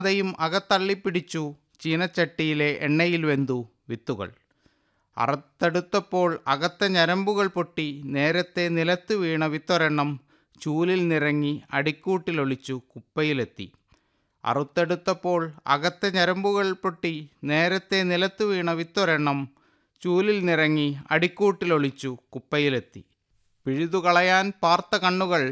അതയും അകത്തള്ളിപ്പിടിച്ചു ചീനച്ചട്ടിയിലെ എണ്ണയിൽ വെന്തു വിത്തുകൾ അറുത്തെടുത്തപ്പോൾ അകത്തെ ഞരമ്പുകൾ പൊട്ടി നേരത്തെ നിലത്ത് വീണ വിത്തൊരെണ്ണം ചൂലിൽ നിറങ്ങി അടിക്കൂട്ടിലൊളിച്ചു കുപ്പയിലെത്തി അറുത്തെടുത്തപ്പോൾ അകത്തെ ഞരമ്പുകൾ പൊട്ടി നേരത്തെ നിലത്ത് വീണ വിത്തൊരെണ്ണം ചൂലിൽ നിറങ്ങി അടിക്കൂട്ടിലൊളിച്ചു കുപ്പയിലെത്തി പിഴുതുകളയാൻ പാർത്ത കണ്ണുകൾ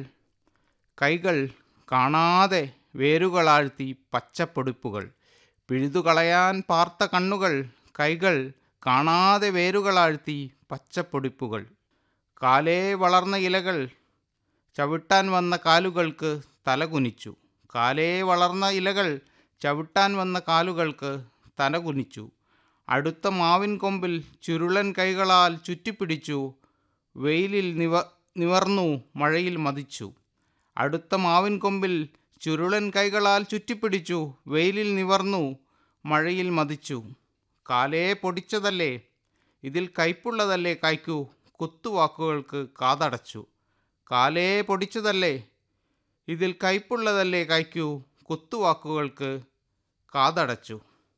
കൈകൾ കാണാതെ വേരുകളാഴ്ത്തി പച്ചപ്പൊടിപ്പുകൾ പിഴുതുകളയാൻ പാർത്ത കണ്ണുകൾ കൈകൾ കാണാതെ വേരുകളാഴ്ത്തി പച്ചപ്പൊടിപ്പുകൾ കാലേ വളർന്ന ഇലകൾ ചവിട്ടാൻ വന്ന കാലുകൾക്ക് തലകുനിച്ചു കാലേ വളർന്ന ഇലകൾ ചവിട്ടാൻ വന്ന കാലുകൾക്ക് തലകുനിച്ചു അടുത്ത മാവിൻ കൊമ്പിൽ ചുരുളൻ കൈകളാൽ ചുറ്റിപ്പിടിച്ചു വെയിലിൽ നിവ നിവർന്നു മഴയിൽ മതിച്ചു അടുത്ത മാവിൻ കൊമ്പിൽ ചുരുളൻ കൈകളാൽ ചുറ്റിപ്പിടിച്ചു വെയിലിൽ നിവർന്നു മഴയിൽ മതിച്ചു കാലേ പൊടിച്ചതല്ലേ ഇതിൽ കയ്പുള്ളതല്ലേ കായ്ക്കൂ കുത്തുവാക്കുകൾക്ക് കാതടച്ചു കാലേ പൊടിച്ചതല്ലേ ഇതിൽ കയ്പുള്ളതല്ലേ കായ്ക്കൂ കുത്തുവാക്കുകൾക്ക് കാതടച്ചു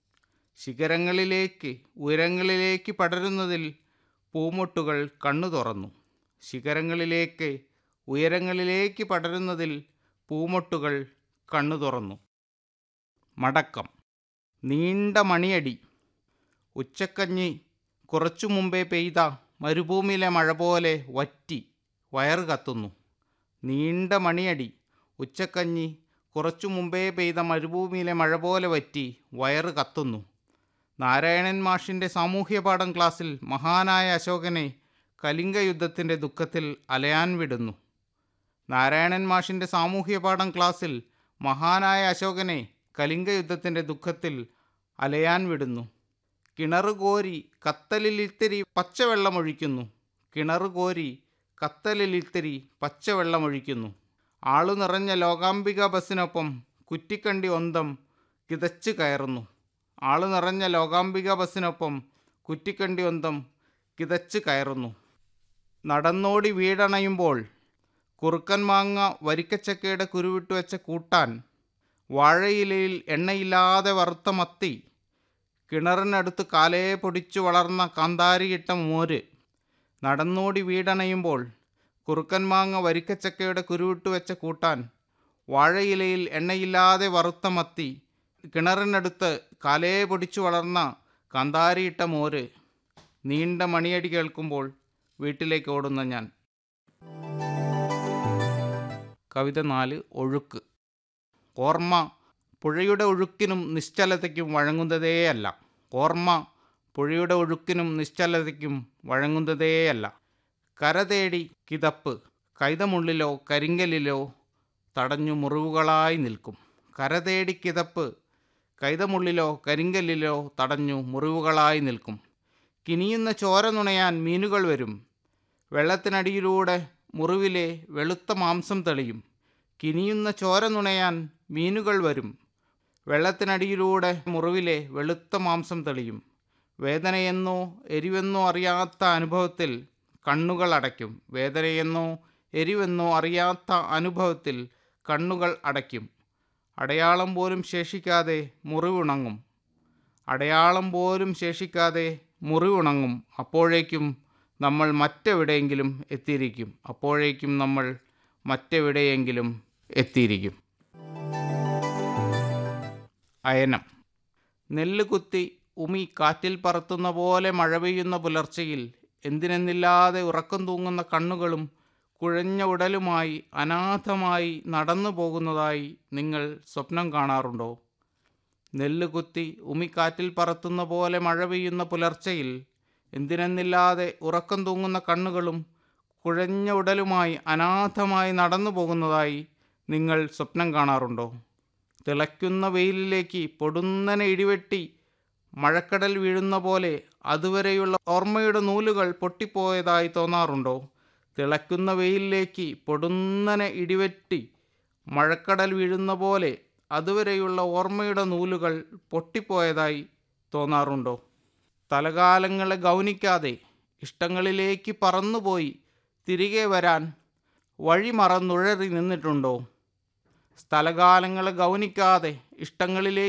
ശിഖരങ്ങളിലേക്ക് ഉയരങ്ങളിലേക്ക് പടരുന്നതിൽ പൂമൊട്ടുകൾ കണ്ണു തുറന്നു ശിഖരങ്ങളിലേക്ക് ഉയരങ്ങളിലേക്ക് പടരുന്നതിൽ പൂമൊട്ടുകൾ കണ്ണു തുറന്നു മടക്കം നീണ്ട മണിയടി ഉച്ചക്കഞ്ഞി കുറച്ചു മുമ്പേ പെയ്ത മരുഭൂമിയിലെ മഴ പോലെ വറ്റി വയറ് കത്തുന്നു നീണ്ട മണിയടി ഉച്ചക്കഞ്ഞി കുറച്ചു മുമ്പേ പെയ്ത മരുഭൂമിയിലെ മഴ പോലെ വറ്റി വയറ് കത്തുന്നു നാരായണൻ മാഷിൻ്റെ സാമൂഹ്യപാഠം ക്ലാസ്സിൽ മഹാനായ അശോകനെ കലിംഗ യുദ്ധത്തിൻ്റെ ദുഃഖത്തിൽ അലയാൻ വിടുന്നു നാരായണൻ മാഷിൻ്റെ സാമൂഹ്യപാഠം ക്ലാസ്സിൽ മഹാനായ അശോകനെ കലിംഗ യുദ്ധത്തിൻ്റെ ദുഃഖത്തിൽ അലയാൻ വിടുന്നു കിണറ് കോരി കത്തലിലിത്തിരി പച്ചവെള്ളമൊഴിക്കുന്നു കിണറ് കോരി കത്തലിലിത്തിരി പച്ചവെള്ളമൊഴിക്കുന്നു ആളു നിറഞ്ഞ ലോകാംബിക ബസ്സിനൊപ്പം കുറ്റിക്കണ്ടി ഒന്തം കിതച്ച് കയറുന്നു ആളു നിറഞ്ഞ ലോകാംബിക ബസ്സിനൊപ്പം കുറ്റിക്കണ്ടി ഒന്തം കിതച്ച് കയറുന്നു നടന്നോടി വീടണയുമ്പോൾ കുറുക്കൻ മാങ്ങ വരിക്കച്ചക്കയുടെ കുരുവിട്ട് വെച്ച കൂട്ടാൻ വാഴയിലയിൽ എണ്ണയില്ലാതെ വറുത്ത മത്തി കിണറിനടുത്ത് കാലേ പൊടിച്ചു വളർന്ന കാന്താരിയിട്ട മോര് നടന്നോടി വീടണയുമ്പോൾ കുറുക്കൻ മാങ്ങ വരിക്കച്ചക്കയുടെ കുരുവിട്ട് വെച്ച കൂട്ടാൻ വാഴയിലയിൽ എണ്ണയില്ലാതെ വറുത്ത മത്തി കിണറിനടുത്ത് കാലേ പൊടിച്ചു വളർന്ന കാന്താരിയിട്ട മോര് നീണ്ട മണിയടി കേൾക്കുമ്പോൾ വീട്ടിലേക്ക് ഓടുന്ന ഞാൻ കവിത നാല് ഒഴുക്ക് ഓർമ്മ പുഴയുടെ ഒഴുക്കിനും നിശ്ചലതയ്ക്കും വഴങ്ങുന്നതേയല്ല ഓർമ്മ പുഴയുടെ ഒഴുക്കിനും നിശ്ചലതയ്ക്കും വഴങ്ങുന്നതേയല്ല കര തേടി കിതപ്പ് കൈതമുള്ളിലോ കരിങ്കലിലോ തടഞ്ഞു മുറിവുകളായി നിൽക്കും കര തേടി കിതപ്പ് കൈതമുള്ളിലോ കരിങ്കല്ലിലോ തടഞ്ഞു മുറിവുകളായി നിൽക്കും കിനിയുന്ന ചോര നുണയാൻ മീനുകൾ വരും വെള്ളത്തിനടിയിലൂടെ മുറിവിലെ വെളുത്ത മാംസം തെളിയും കിനിയുന്ന ചോര നുണയാൻ മീനുകൾ വരും വെള്ളത്തിനടിയിലൂടെ മുറിവിലെ വെളുത്ത മാംസം തെളിയും വേദനയെന്നോ എരിവെന്നോ അറിയാത്ത അനുഭവത്തിൽ കണ്ണുകൾ അടയ്ക്കും വേദനയെന്നോ എരിവെന്നോ അറിയാത്ത അനുഭവത്തിൽ കണ്ണുകൾ അടയ്ക്കും അടയാളം പോലും ശേഷിക്കാതെ മുറിവുണങ്ങും അടയാളം പോലും ശേഷിക്കാതെ മുറിവുണങ്ങും അപ്പോഴേക്കും നമ്മൾ മറ്റെവിടെയെങ്കിലും എത്തിയിരിക്കും അപ്പോഴേക്കും നമ്മൾ മറ്റെവിടെയെങ്കിലും എത്തിയിരിക്കും അയനം നെല്ല് കുത്തി ഉമി കാറ്റിൽ പറത്തുന്ന പോലെ മഴ പെയ്യുന്ന പുലർച്ചയിൽ എന്തിനെന്നില്ലാതെ ഉറക്കം തൂങ്ങുന്ന കണ്ണുകളും കുഴഞ്ഞ ഉടലുമായി അനാഥമായി നടന്നു പോകുന്നതായി നിങ്ങൾ സ്വപ്നം കാണാറുണ്ടോ നെല്ല് കുത്തി ഉമിക്കാറ്റിൽ പറത്തുന്ന പോലെ മഴ പെയ്യുന്ന പുലർച്ചയിൽ എന്തിനെന്നില്ലാതെ ഉറക്കം തൂങ്ങുന്ന കണ്ണുകളും കുഴഞ്ഞ ഉടലുമായി അനാഥമായി നടന്നു പോകുന്നതായി നിങ്ങൾ സ്വപ്നം കാണാറുണ്ടോ തിളയ്ക്കുന്ന വെയിലിലേക്ക് പൊടുന്നനെ ഇടിവെട്ടി മഴക്കടൽ വീഴുന്ന പോലെ അതുവരെയുള്ള ഓർമ്മയുടെ നൂലുകൾ പൊട്ടിപ്പോയതായി തോന്നാറുണ്ടോ തിളയ്ക്കുന്ന വെയിലിലേക്ക് പൊടുന്നനെ ഇടിവെട്ടി മഴക്കടൽ വീഴുന്ന പോലെ അതുവരെയുള്ള ഓർമ്മയുടെ നൂലുകൾ പൊട്ടിപ്പോയതായി തോന്നാറുണ്ടോ തലകാലങ്ങളെ ഗൗനിക്കാതെ ഇഷ്ടങ്ങളിലേക്ക് പറന്നുപോയി തിരികെ വരാൻ വഴി മറന്നുഴറി നിന്നിട്ടുണ്ടോ സ്ഥലകാലങ്ങളെ ഗൗനിക്കാതെ ഇഷ്ടങ്ങളിലേക്ക്